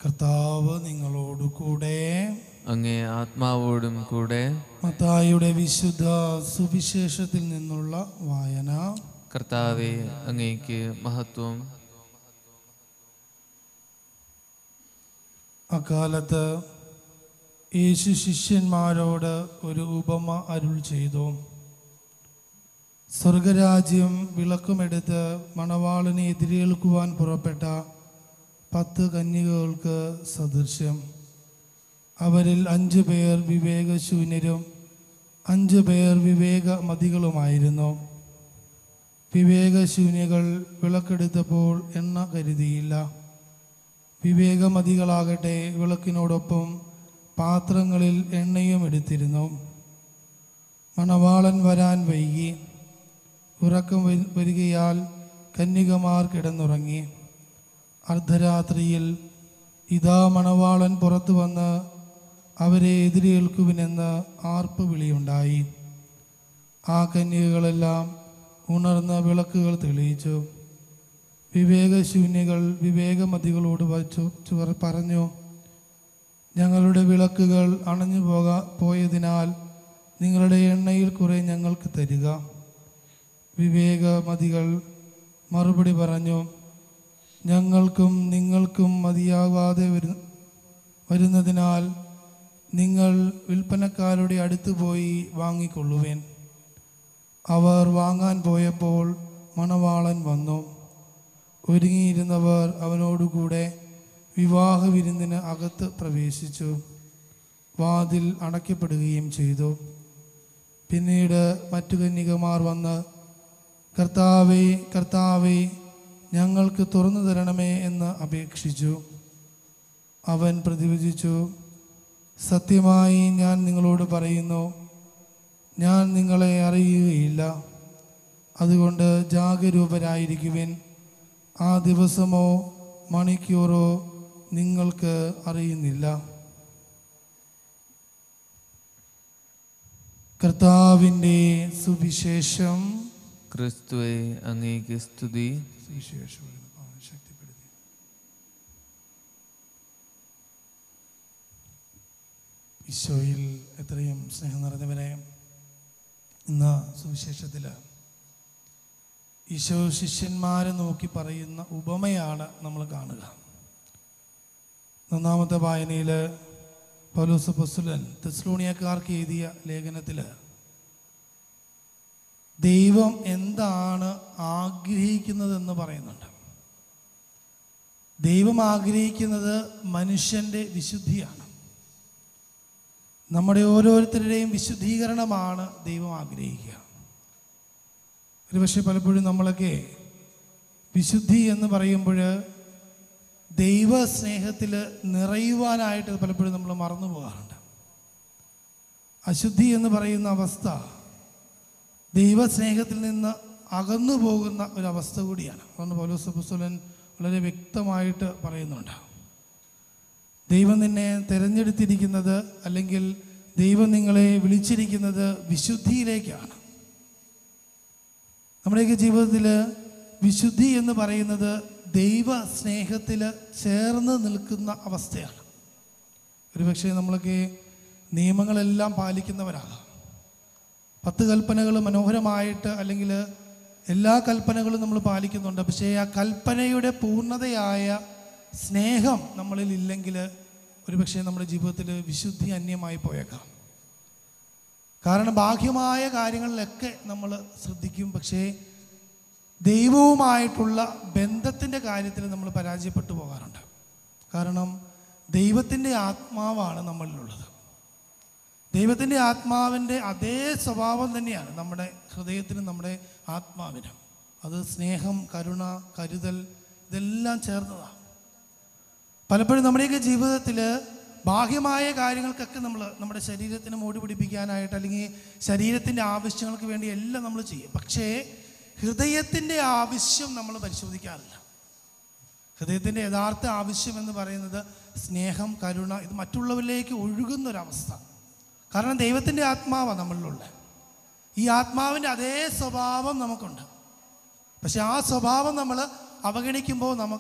കർത്താവ് നിങ്ങളോട് കൂടെ അങ്ങേ ആത്മാവോടും കൂടെ മത്തായിയുടെ വിശുദ്ധ സുവിശേഷത്തിൽ നിന്നുള്ള വായന കർത്താവെ അങ്ങേക്ക് മഹത്വം അക്കാലത്ത് യേശു ശിഷ്യന്മാരോട് ഒരു ഉപമ അരുൾ ചെയ്തു സ്വർഗരാജ്യം വിളക്കുമെടുത്ത് മണവാളിനെ എതിരേൽക്കുവാൻ പുറപ്പെട്ട പത്ത് കന്യകകൾക്ക് സദൃശ്യം അവരിൽ അഞ്ചു പേർ വിവേകശൂന്യരും അഞ്ചു പേർ വിവേകമതികളുമായിരുന്നു വിവേകശൂന്യകൾ വിളക്കെടുത്തപ്പോൾ എണ്ണ കരുതിയില്ല വിവേകമതികളാകട്ടെ വിളക്കിനോടൊപ്പം പാത്രങ്ങളിൽ എണ്ണയും എടുത്തിരുന്നു മണവാളൻ വരാൻ വൈകി ഉറക്കം വരു- വരികയാൽ കന്യകമാർ കിടന്നുറങ്ങി അർദ്ധരാത്രിയിൽ ഇതാ മണവാളൻ പുറത്തു വന്ന് അവരെ എതിരേൽക്കുവിനെന്ന് ആർപ്പ് വിളിയുണ്ടായി ആ കന്യകകളെല്ലാം ഉണർന്ന വിളക്കുകൾ തെളിയിച്ചു വിവേകശൂന്യകൾ വിവേകമതികളോട് വച്ചു ചുവർ പറഞ്ഞു ഞങ്ങളുടെ വിളക്കുകൾ അണഞ്ഞു പോകാ പോയതിനാൽ നിങ്ങളുടെ എണ്ണയിൽ കുറെ ഞങ്ങൾക്ക് തരിക വിവേകമതികൾ മറുപടി പറഞ്ഞു ഞങ്ങൾക്കും നിങ്ങൾക്കും മതിയാകാതെ വരു വരുന്നതിനാൽ നിങ്ങൾ വിൽപ്പനക്കാരുടെ അടുത്ത് പോയി വാങ്ങിക്കൊള്ളുവേൻ അവർ വാങ്ങാൻ പോയപ്പോൾ മണവാളൻ വന്നു ഒരുങ്ങിയിരുന്നവർ അവനോടുകൂടെ വിവാഹ വിരുന്നിന് അകത്ത് പ്രവേശിച്ചു വാതിൽ അടയ്ക്കപ്പെടുകയും ചെയ്തു പിന്നീട് മറ്റു കന്യകമാർ വന്ന് കർത്താവേ കർത്താവേ ഞങ്ങൾക്ക് തുറന്നു തരണമേ എന്ന് അപേക്ഷിച്ചു അവൻ പ്രതിവചിച്ചു സത്യമായി ഞാൻ നിങ്ങളോട് പറയുന്നു ഞാൻ നിങ്ങളെ അറിയുകയില്ല അതുകൊണ്ട് ജാഗരൂപരായിരിക്കുവിൻ ആ ദിവസമോ മണിക്കൂറോ നിങ്ങൾക്ക് അറിയുന്നില്ല കർത്താവിൻ്റെ സുവിശേഷം ക്രിസ്തുവെ അങ്ങേക്ക് സ്തുതി സുവിശേഷം ആ, ശക്തിപ്പെടുത്തി ഈശോയിൽ എത്രയും സ്നേഹം നിറഞ്ഞവരെ ഇന്ന് സുവിശേഷത്തിൽ ഈശോ ശിഷ്യന്മാരെ നോക്കി പറയുന്ന ഉപമയാണ് നമ്മൾ കാണുക ഒന്നാമത്തെ വായനയിൽ പൗലോസ് പൊസുലൻ തെസ്ലോണിയക്കാർക്ക് എഴുതിയ ലേഖനത്തിൽ ദൈവം എന്താണ് ആഗ്രഹിക്കുന്നതെന്ന് പറയുന്നുണ്ട് ദൈവം ആഗ്രഹിക്കുന്നത് മനുഷ്യൻ്റെ വിശുദ്ധിയാണ് നമ്മുടെ ഓരോരുത്തരുടെയും വിശുദ്ധീകരണമാണ് ദൈവം ആഗ്രഹിക്കുക ഒരുപക്ഷെ പലപ്പോഴും നമ്മളൊക്കെ വിശുദ്ധി എന്ന് പറയുമ്പോൾ ദൈവ സ്നേഹത്തിൽ നിറയുവാനായിട്ട് പലപ്പോഴും നമ്മൾ മറന്നു പോകാറുണ്ട് അശുദ്ധി എന്ന് പറയുന്ന അവസ്ഥ ദൈവസ്നേഹത്തിൽ നിന്ന് അകന്നു പോകുന്ന ഒരവസ്ഥ കൂടിയാണ് അതുകൊണ്ട് പൗലോസ് പുസ്തകൻ വളരെ വ്യക്തമായിട്ട് പറയുന്നുണ്ട് ദൈവം നിന്നെ തിരഞ്ഞെടുത്തിരിക്കുന്നത് അല്ലെങ്കിൽ ദൈവം നിങ്ങളെ വിളിച്ചിരിക്കുന്നത് വിശുദ്ധിയിലേക്കാണ് നമ്മുടെയൊക്കെ ജീവിതത്തിൽ വിശുദ്ധി എന്ന് പറയുന്നത് ദൈവ സ്നേഹത്തിൽ ചേർന്ന് നിൽക്കുന്ന അവസ്ഥയാണ് ഒരുപക്ഷെ നമ്മളൊക്കെ നിയമങ്ങളെല്ലാം പാലിക്കുന്നവരാകാം പത്ത് കൽപ്പനകൾ മനോഹരമായിട്ട് അല്ലെങ്കിൽ എല്ലാ കൽപ്പനകളും നമ്മൾ പാലിക്കുന്നുണ്ട് പക്ഷേ ആ കൽപ്പനയുടെ പൂർണ്ണതയായ സ്നേഹം നമ്മളിൽ ഇല്ലെങ്കിൽ ഒരുപക്ഷെ നമ്മുടെ ജീവിതത്തിൽ വിശുദ്ധി അന്യമായി പോയേക്കാം കാരണം ബാഹ്യമായ കാര്യങ്ങളിലൊക്കെ നമ്മൾ ശ്രദ്ധിക്കും പക്ഷേ ദൈവവുമായിട്ടുള്ള ബന്ധത്തിൻ്റെ കാര്യത്തിൽ നമ്മൾ പരാജയപ്പെട്ടു പോകാറുണ്ട് കാരണം ദൈവത്തിൻ്റെ ആത്മാവാണ് നമ്മളിലുള്ളത് ദൈവത്തിൻ്റെ ആത്മാവിൻ്റെ അതേ സ്വഭാവം തന്നെയാണ് നമ്മുടെ ഹൃദയത്തിനും നമ്മുടെ ആത്മാവിനും അത് സ്നേഹം കരുണ കരുതൽ ഇതെല്ലാം ചേർന്നതാണ് പലപ്പോഴും നമ്മുടെയൊക്കെ ജീവിതത്തിൽ ബാഹ്യമായ കാര്യങ്ങൾക്കൊക്കെ നമ്മൾ നമ്മുടെ ശരീരത്തിന് മൂടി പിടിപ്പിക്കാനായിട്ട് അല്ലെങ്കിൽ ശരീരത്തിൻ്റെ ആവശ്യങ്ങൾക്ക് വേണ്ടി എല്ലാം നമ്മൾ ചെയ്യും പക്ഷേ ഹൃദയത്തിൻ്റെ ആവശ്യം നമ്മൾ പരിശോധിക്കാറില്ല ഹൃദയത്തിൻ്റെ യഥാർത്ഥ ആവശ്യം എന്ന് പറയുന്നത് സ്നേഹം കരുണ ഇത് മറ്റുള്ളവരിലേക്ക് ഒഴുകുന്നൊരവസ്ഥ കാരണം ദൈവത്തിൻ്റെ ആത്മാവാണ് നമ്മളിലുള്ള ഈ ആത്മാവിൻ്റെ അതേ സ്വഭാവം നമുക്കുണ്ട് പക്ഷെ ആ സ്വഭാവം നമ്മൾ അവഗണിക്കുമ്പോൾ നമുക്ക്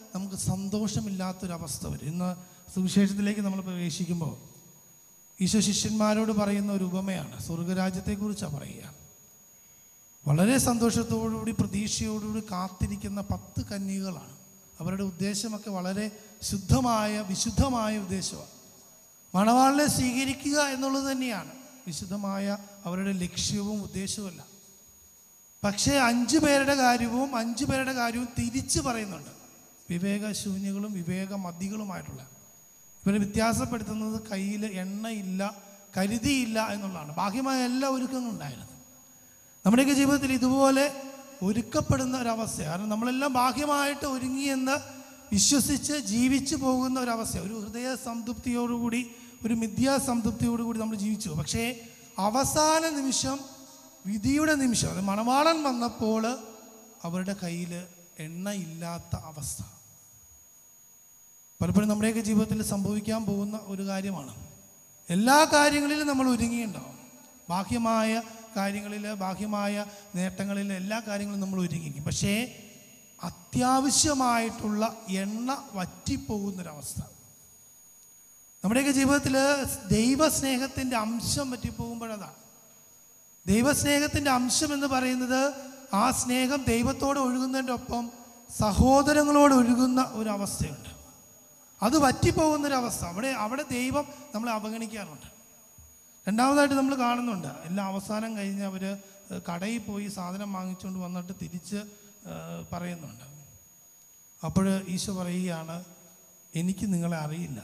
നമുക്ക് സന്തോഷമില്ലാത്തൊരവസ്ഥ വരും ഇന്ന് സുവിശേഷത്തിലേക്ക് നമ്മൾ പ്രവേശിക്കുമ്പോൾ ഈശോ ശിഷ്യന്മാരോട് പറയുന്ന ഒരു ഉപമയാണ് സ്വർഗരാജ്യത്തെക്കുറിച്ചാണ് പറയുക വളരെ സന്തോഷത്തോടുകൂടി പ്രതീക്ഷയോടുകൂടി കാത്തിരിക്കുന്ന പത്ത് കന്യകളാണ് അവരുടെ ഉദ്ദേശമൊക്കെ വളരെ ശുദ്ധമായ വിശുദ്ധമായ ഉദ്ദേശമാണ് മണവാളിനെ സ്വീകരിക്കുക എന്നുള്ളത് തന്നെയാണ് വിശുദ്ധമായ അവരുടെ ലക്ഷ്യവും ഉദ്ദേശവുമല്ല പക്ഷേ അഞ്ചു പേരുടെ കാര്യവും അഞ്ചു പേരുടെ കാര്യവും തിരിച്ചു പറയുന്നുണ്ട് വിവേകശൂന്യകളും വിവേകമതികളുമായിട്ടുള്ള ഇവരെ വ്യത്യാസപ്പെടുത്തുന്നത് കയ്യിൽ എണ്ണയില്ല കരുതിയില്ല എന്നുള്ളതാണ് ബാഹ്യമായ എല്ലാ ഒരുക്കങ്ങളും ഉണ്ടായിരുന്നു നമ്മുടെയൊക്കെ ജീവിതത്തിൽ ഇതുപോലെ ഒരുക്കപ്പെടുന്ന ഒരവസ്ഥ കാരണം നമ്മളെല്ലാം ബാഹ്യമായിട്ട് ഒരുങ്ങിയെന്ന് വിശ്വസിച്ച് ജീവിച്ചു പോകുന്ന ഒരവസ്ഥ ഒരു ഹൃദയ സംതൃപ്തിയോടുകൂടി ഒരു മിഥ്യാ സംതൃപ്തിയോടുകൂടി നമ്മൾ ജീവിച്ചു പക്ഷേ അവസാന നിമിഷം വിധിയുടെ നിമിഷം അത് മണവാളൻ വന്നപ്പോൾ അവരുടെ കയ്യിൽ എണ്ണയില്ലാത്ത അവസ്ഥ പലപ്പോഴും നമ്മുടെയൊക്കെ ജീവിതത്തിൽ സംഭവിക്കാൻ പോകുന്ന ഒരു കാര്യമാണ് എല്ലാ കാര്യങ്ങളിലും നമ്മൾ ഒരുങ്ങിയിട്ടുണ്ടാവും ബാഹ്യമായ കാര്യങ്ങളിൽ ബാഹ്യമായ നേട്ടങ്ങളിൽ എല്ലാ കാര്യങ്ങളും നമ്മൾ ഒരുങ്ങിയിരിക്കും പക്ഷേ അത്യാവശ്യമായിട്ടുള്ള എണ്ണ വറ്റിപ്പോകുന്നൊരവസ്ഥ നമ്മുടെയൊക്കെ ജീവിതത്തിൽ ദൈവസ്നേഹത്തിൻ്റെ അംശം വറ്റിപ്പോകുമ്പോഴതാണ് ദൈവസ്നേഹത്തിൻ്റെ അംശം എന്ന് പറയുന്നത് ആ സ്നേഹം ദൈവത്തോട് ഒഴുകുന്നതിൻ്റെ ഒപ്പം സഹോദരങ്ങളോട് ഒഴുകുന്ന ഒരു അവസ്ഥയുണ്ട് അത് വറ്റിപ്പോകുന്നൊരവസ്ഥ അവിടെ അവിടെ ദൈവം നമ്മളെ അവഗണിക്കാറുണ്ട് രണ്ടാമതായിട്ട് നമ്മൾ കാണുന്നുണ്ട് എല്ലാം അവസാനം കഴിഞ്ഞ് അവർ കടയിൽ പോയി സാധനം വാങ്ങിച്ചുകൊണ്ട് വന്നിട്ട് തിരിച്ച് ഏഹ്, പറയുന്നുണ്ട് അപ്പോൾ ഈശോ പറയുകയാണ് എനിക്ക് നിങ്ങളെ അറിയില്ല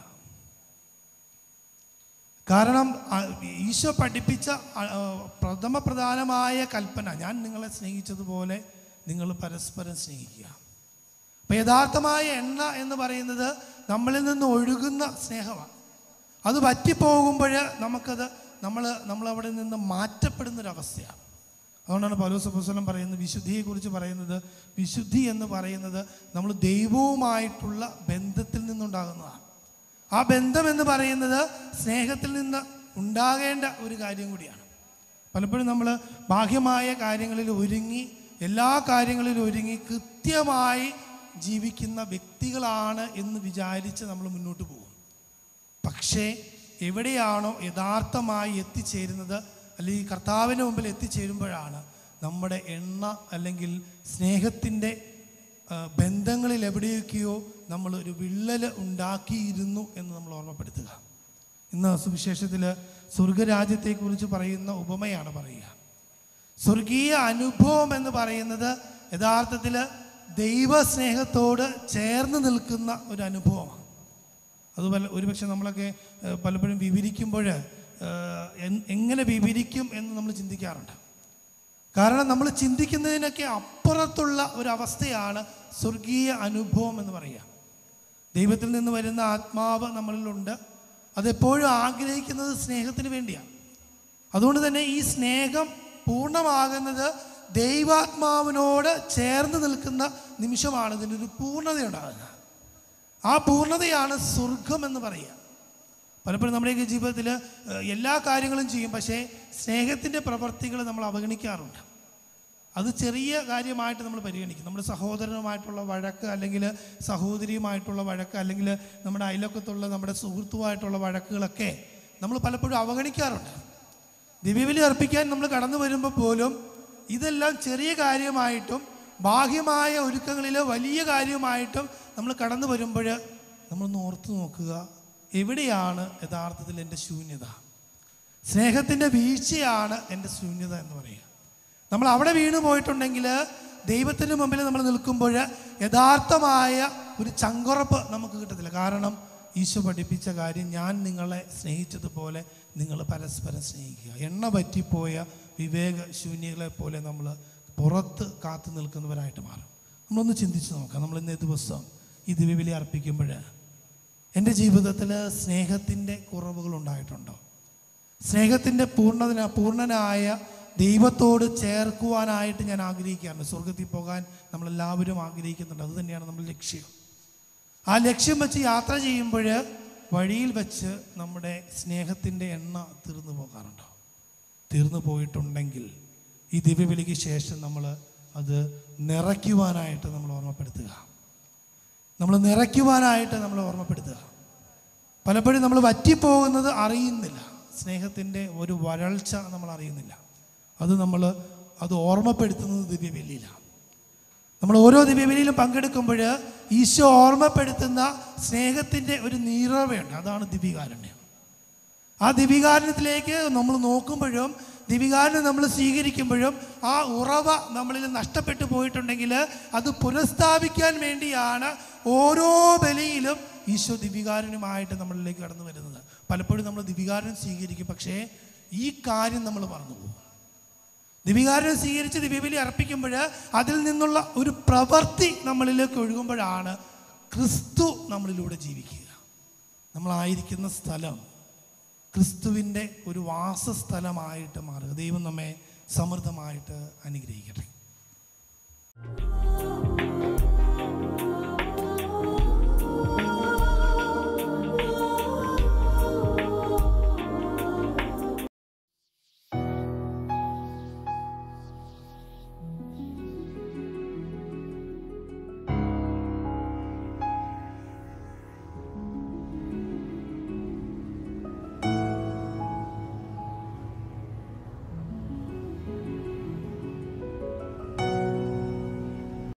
കാരണം ആ, ഈശോ പഠിപ്പിച്ച ആ, ആ, പ്രഥമ പ്രധാനമായ കൽപ്പന ഞാൻ നിങ്ങളെ സ്നേഹിച്ചതുപോലെ നിങ്ങൾ പരസ്പരം സ്നേഹിക്കുക അപ്പം യഥാർത്ഥമായ എണ്ണ എന്ന് പറയുന്നത് നമ്മളിൽ നിന്ന് ഒഴുകുന്ന സ്നേഹമാണ് അത് വറ്റിപ്പോകുമ്പോൾ നമുക്കത് നമ്മൾ നമ്മളവിടെ നിന്ന് മാറ്റപ്പെടുന്നൊരവസ്ഥയാണ് അതുകൊണ്ടാണ് പൗലോസ് പുസ്തകം പറയുന്നത് വിശുദ്ധിയെക്കുറിച്ച് പറയുന്നത് വിശുദ്ധി എന്ന് പറയുന്നത് നമ്മൾ ദൈവവുമായിട്ടുള്ള ബന്ധത്തിൽ നിന്നുണ്ടാകുന്നതാണ് ആ ബന്ധം എന്ന് പറയുന്നത് സ്നേഹത്തിൽ നിന്ന് ഉണ്ടാകേണ്ട ഒരു കാര്യം കൂടിയാണ് പലപ്പോഴും നമ്മൾ ബാഹ്യമായ കാര്യങ്ങളിൽ ഒരുങ്ങി എല്ലാ കാര്യങ്ങളിലും ഒരുങ്ങി കൃത്യമായി ജീവിക്കുന്ന വ്യക്തികളാണ് എന്ന് വിചാരിച്ച് നമ്മൾ മുന്നോട്ട് പോകും പക്ഷേ എവിടെയാണോ യഥാർത്ഥമായി എത്തിച്ചേരുന്നത് അല്ലെങ്കിൽ കർത്താവിന് മുമ്പിൽ എത്തിച്ചേരുമ്പോഴാണ് നമ്മുടെ എണ്ണ അല്ലെങ്കിൽ സ്നേഹത്തിൻ്റെ ആ, ബന്ധങ്ങളിൽ എവിടെയൊക്കെയോ നമ്മൾ ഒരു വിള്ളൽ ഉണ്ടാക്കിയിരുന്നു എന്ന് നമ്മൾ ഓർമ്മപ്പെടുത്തുക ഇന്ന് സുവിശേഷത്തിൽ സ്വർഗരാജ്യത്തെക്കുറിച്ച് പറയുന്ന ഉപമയാണ് പറയുക സ്വർഗീയ അനുഭവം എന്ന് പറയുന്നത് യഥാർത്ഥത്തിൽ ദൈവസ്നേഹത്തോട് ചേർന്ന് നിൽക്കുന്ന ഒരു അനുഭവമാണ് അതുപോലെ ഒരുപക്ഷെ നമ്മളൊക്കെ ഏഹ്, പലപ്പോഴും വിവരിക്കുമ്പോൾ ഏഹ്, എൻ- എങ്ങനെ വിവരിക്കും എന്ന് നമ്മൾ ചിന്തിക്കാറുണ്ട് കാരണം നമ്മൾ ചിന്തിക്കുന്നതിനൊക്കെ അപ്പുറത്തുള്ള ഒരു അവസ്ഥയാണ് സ്വർഗീയ അനുഭവം എന്ന് പറയുക ദൈവത്തിൽ നിന്ന് വരുന്ന ആത്മാവ് നമ്മളിലുണ്ട് അതെപ്പോഴും ആഗ്രഹിക്കുന്നത് സ്നേഹത്തിന് വേണ്ടിയാണ് അതുകൊണ്ട് തന്നെ ഈ സ്നേഹം പൂർണ്ണമാകുന്നത് ദൈവാത്മാവിനോട് ചേർന്ന് നിൽക്കുന്ന നിമിഷമാണ് ഇതിനൊരു പൂർണ്ണതയുണ്ടാകുന്നത് ആ പൂർണ്ണതയാണ് സ്വർഗം എന്ന് പറയുക പലപ്പോഴും നമ്മുടെയൊക്കെ ജീവിതത്തിൽ ഏഹ്, എല്ലാ കാര്യങ്ങളും ചെയ്യും പക്ഷേ സ്നേഹത്തിൻ്റെ പ്രവർത്തികൾ നമ്മൾ അവഗണിക്കാറുണ്ട് അത് ചെറിയ കാര്യമായിട്ട് നമ്മൾ പരിഗണിക്കും നമ്മുടെ സഹോദരനുമായിട്ടുള്ള വഴക്ക് അല്ലെങ്കിൽ സഹോദരിയുമായിട്ടുള്ള വഴക്ക് അല്ലെങ്കിൽ നമ്മുടെ അയലക്കത്തുള്ള നമ്മുടെ സുഹൃത്തുമായിട്ടുള്ള വഴക്കുകളൊക്കെ നമ്മൾ പലപ്പോഴും അവഗണിക്കാറുണ്ട് ദിവ്യബലി അർപ്പിക്കാൻ നമ്മൾ കടന്നു വരുമ്പോൾ പോലും ഇതെല്ലാം ചെറിയ കാര്യമായിട്ടും ബാഹ്യമായ ഒരുക്കങ്ങളിൽ വലിയ കാര്യമായിട്ടും നമ്മൾ കടന്നു വരുമ്പോൾ നമ്മളൊന്ന് ഓർത്ത് നോക്കുക എവിടെയാണ് യഥാർത്ഥത്തിൽ എൻ്റെ ശൂന്യത സ്നേഹത്തിൻ്റെ വീഴ്ചയാണ് എൻ്റെ ശൂന്യത എന്ന് പറയുക നമ്മൾ അവിടെ വീണു പോയിട്ടുണ്ടെങ്കിൽ ദൈവത്തിന് മുമ്പിൽ നമ്മൾ നിൽക്കുമ്പോൾ യഥാർത്ഥമായ ഒരു ചങ്കുറപ്പ് നമുക്ക് കിട്ടത്തില്ല കാരണം ഈശോ പഠിപ്പിച്ച കാര്യം ഞാൻ നിങ്ങളെ സ്നേഹിച്ചതുപോലെ നിങ്ങൾ പരസ്പരം സ്നേഹിക്കുക എണ്ണ പറ്റിപ്പോയ വിവേക ശൂന്യകളെ പോലെ നമ്മൾ പുറത്ത് കാത്തു നിൽക്കുന്നവരായിട്ട് മാറും നമ്മളൊന്ന് ചിന്തിച്ച് നോക്കാം നമ്മൾ ഇന്നേ ദിവസം ഈ ദിവ്യബലി അർപ്പിക്കുമ്പോൾ എൻ്റെ ജീവിതത്തിൽ സ്നേഹത്തിൻ്റെ കുറവുകൾ ഉണ്ടായിട്ടുണ്ടോ സ്നേഹത്തിൻ്റെ പൂർണ്ണന പൂർണ്ണനായ ദൈവത്തോട് ചേർക്കുവാനായിട്ട് ഞാൻ ആഗ്രഹിക്കാറുണ്ട് സ്വർഗത്തിൽ പോകാൻ നമ്മളെല്ലാവരും ആഗ്രഹിക്കുന്നുണ്ട് അത് തന്നെയാണ് നമ്മുടെ ലക്ഷ്യം ആ ലക്ഷ്യം വെച്ച് യാത്ര ചെയ്യുമ്പോൾ വഴിയിൽ വെച്ച് നമ്മുടെ സ്നേഹത്തിൻ്റെ എണ്ണ തീർന്നു പോകാറുണ്ടോ തീർന്നു പോയിട്ടുണ്ടെങ്കിൽ ഈ ദിവ്യബലിക്ക് ശേഷം നമ്മൾ അത് നിറയ്ക്കുവാനായിട്ട് നമ്മൾ ഓർമ്മപ്പെടുത്തുക നമ്മൾ നിറയ്ക്കുവാനായിട്ട് നമ്മൾ ഓർമ്മപ്പെടുത്തുക പലപ്പോഴും നമ്മൾ വറ്റിപ്പോകുന്നത് അറിയുന്നില്ല സ്നേഹത്തിൻ്റെ ഒരു വരൾച്ച നമ്മൾ അറിയുന്നില്ല അത് നമ്മൾ അത് ഓർമ്മപ്പെടുത്തുന്നത് ദിവ്യബലിയിലാണ് നമ്മൾ ഓരോ ദിവ്യബലിയിലും പങ്കെടുക്കുമ്പോൾ ഈശോ ഓർമ്മപ്പെടുത്തുന്ന സ്നേഹത്തിൻ്റെ ഒരു നീറവയുണ്ട് അതാണ് ദിവ്യകാരുണ്യം ആ ദിവികാരണത്തിലേക്ക് നമ്മൾ നോക്കുമ്പോഴും ദിവികാരണം നമ്മൾ സ്വീകരിക്കുമ്പോഴും ആ ഉറവ നമ്മളിൽ നഷ്ടപ്പെട്ടു പോയിട്ടുണ്ടെങ്കിൽ അത് പുനഃസ്ഥാപിക്കാൻ വേണ്ടിയാണ് ഓരോ ബലിയിലും ഈശോ ദിവികാരനുമായിട്ട് നമ്മളിലേക്ക് കടന്നു വരുന്നത് പലപ്പോഴും നമ്മൾ ദിവികാരണം സ്വീകരിക്കും പക്ഷേ ഈ കാര്യം നമ്മൾ മറന്നുപോകും ദിവികാരം സ്വീകരിച്ച് ദിവ്യബലി അർപ്പിക്കുമ്പോൾ അതിൽ നിന്നുള്ള ഒരു പ്രവൃത്തി നമ്മളിലേക്ക് ഒഴുകുമ്പോഴാണ് ക്രിസ്തു നമ്മളിലൂടെ ജീവിക്കുക നമ്മളായിരിക്കുന്ന സ്ഥലം ക്രിസ്തുവിൻ്റെ ഒരു വാസസ്ഥലമായിട്ട് മാറുക ദൈവം നമ്മെ സമൃദ്ധമായിട്ട് അനുഗ്രഹിക്കട്ടെ